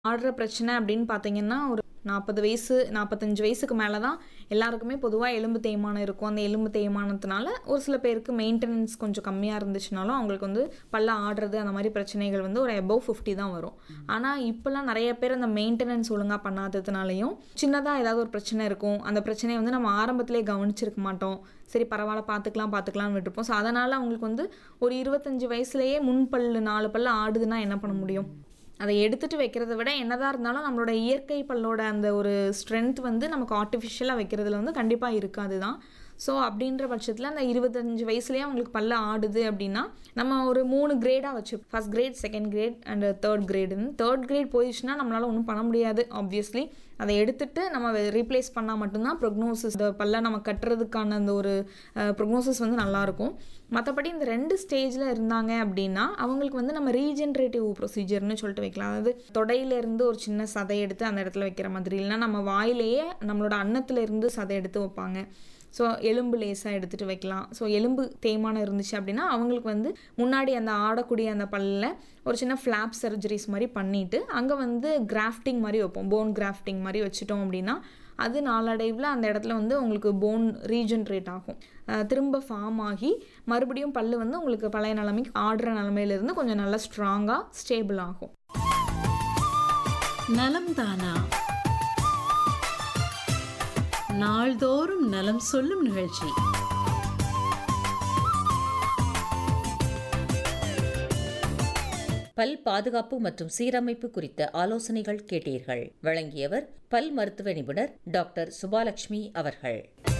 ஆடுற பிரச்சனை அப்படின்னு பார்த்தீங்கன்னா ஒரு நாற்பது வயசு நாற்பத்தஞ்சு வயசுக்கு மேலே தான் எல்லாருக்குமே பொதுவாக எலும்பு தேய்மானம் இருக்கும் அந்த எலும்பு தேய்மானத்தினால ஒரு சில பேருக்கு மெயின்டெனன்ஸ் கொஞ்சம் கம்மியாக இருந்துச்சுனாலும் அவங்களுக்கு வந்து பல்ல ஆடுறது அந்த மாதிரி பிரச்சனைகள் வந்து ஒரு எபோவ் ஃபிஃப்டி தான் வரும் ஆனால் இப்போல்லாம் நிறைய பேர் அந்த மெயின்டெனன்ஸ் ஒழுங்காக பண்ணாததுனாலையும் சின்னதாக ஏதாவது ஒரு பிரச்சனை இருக்கும் அந்த பிரச்சனையை வந்து நம்ம ஆரம்பத்திலே கவனிச்சிருக்க மாட்டோம் சரி பரவாயில்ல பார்த்துக்கலாம் பார்த்துக்கலாம்னு விட்டுருப்போம் ஸோ அதனால் அவங்களுக்கு வந்து ஒரு இருபத்தஞ்சு வயசுலேயே முன் பல்லு நாலு பல்லு ஆடுதுன்னா என்ன பண்ண முடியும் அதை எடுத்துட்டு வைக்கிறத விட என்னதான் இருந்தாலும் நம்மளோட இயற்கை பல்லோட அந்த ஒரு ஸ்ட்ரென்த் வந்து நமக்கு ஆர்டிஃபிஷியலாக வைக்கிறதுல வந்து கண்டிப்பாக இருக்காது தான் ஸோ அப்படின்ற பட்சத்தில் அந்த இருபத்தஞ்சு வயசுலேயே அவங்களுக்கு பல்ல ஆடுது அப்படின்னா நம்ம ஒரு மூணு கிரேடாக வச்சு first grade second grade and third கிரேடுன்னு தேர்ட் கிரேட் போயிடுச்சுன்னா நம்மளால் ஒன்றும் பண்ண முடியாது ஆப்வியஸ்லி அதை எடுத்துட்டு நம்ம ரீப்ளேஸ் பண்ணால் மட்டும்தான் ப்ரொக்னோசிஸ் இந்த பல்ல நம்ம கட்டுறதுக்கான அந்த ஒரு ப்ரொக்னோசிஸ் வந்து நல்லாயிருக்கும் மற்றபடி இந்த ரெண்டு ஸ்டேஜில் இருந்தாங்க அப்படின்னா அவங்களுக்கு வந்து நம்ம ரீஜென்ரேட்டிவ் ப்ரொசீஜர்னு சொல்லிட்டு வைக்கலாம் அதாவது தொடையிலேருந்து ஒரு சின்ன சதை எடுத்து அந்த இடத்துல வைக்கிற மாதிரி இல்லைன்னா நம்ம வாயிலேயே நம்மளோட அன்னத்துலேருந்து சதை எடுத்து வைப்பாங்க ஸோ எலும்பு லேசாக எடுத்துகிட்டு வைக்கலாம் ஸோ எலும்பு தேய்மானம் இருந்துச்சு அப்படின்னா அவங்களுக்கு வந்து முன்னாடி அந்த ஆடக்கூடிய அந்த பல்லில் ஒரு சின்ன ஃப்ளாப் சர்ஜரிஸ் மாதிரி பண்ணிவிட்டு அங்கே வந்து கிராஃப்டிங் மாதிரி வைப்போம் போன் கிராஃப்டிங் மாதிரி வச்சுட்டோம் அப்படின்னா அது நாளடைவில் அந்த இடத்துல வந்து உங்களுக்கு போன் ரீஜென்ரேட் ஆகும் திரும்ப ஃபார்ம் ஆகி மறுபடியும் பல்லு வந்து உங்களுக்கு பழைய நிலைமைக்கு ஆடுற நிலமையிலேருந்து கொஞ்சம் நல்லா ஸ்ட்ராங்காக ஸ்டேபிள் ஆகும் நலம் தானா நாள்தோறும் நலம் சொல்லும் நிகழ்ச்சி பல் பாதுகாப்பு மற்றும் சீரமைப்பு குறித்த ஆலோசனைகள் கேட்டீர்கள் வழங்கியவர் பல் மருத்துவ நிபுணர் டாக்டர் சுபாலட்சுமி அவர்கள்